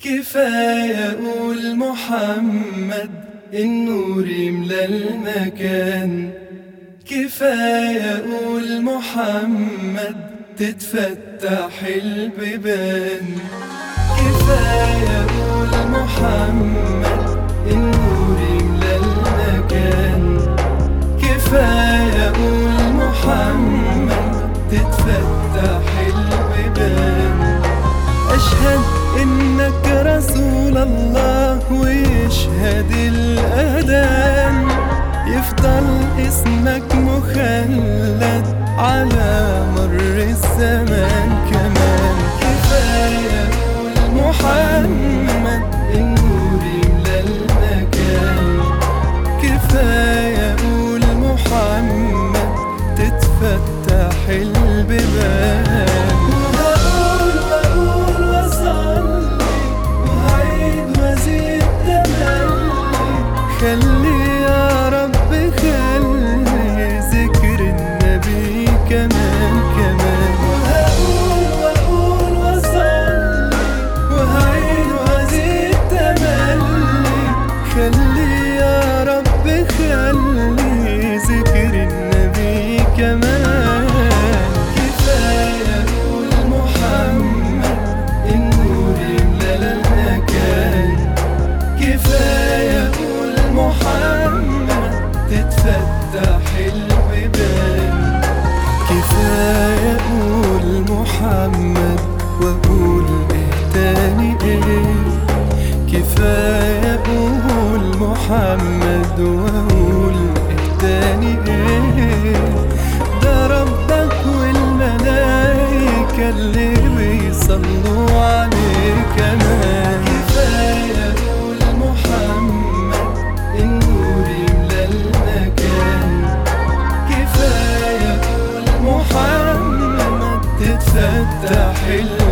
كفاية أقول محمد النور يملى المكان كفاية أقول محمد تتفتح البيبان كفاية أقول محمد النور يملى المكان كفاية أقول محمد تتفتح البيبان أشهد إنك رسول الله ويشهد الأذان يفضل اسمك مخلد على مر الزمان كمان كفاية قول محمد النور يملى المكان كفاية قول محمد تتفتح البيبان وهقول وأقول وأصلي وهعيد وأزيد تملي خلي يا رب خلي ذكر النبي كمان كمان وهقول وأقول وأصلي وهعيد وأزيد تملي خلي يا رب خلي ذكر النبي كمان كفاية قول محمد النور يملى المكان كفاية قول محمد تتفتح البيبان كفاية قول محمد وأقول إيه تاني إيه كفاية قول محمد وأقول إيه تاني إيه ده ربك والملايكة اللي بيصلوا عليه كمان كفاية قول محمد النور يملى المكان كفاية قول محمد تتفتح البيبان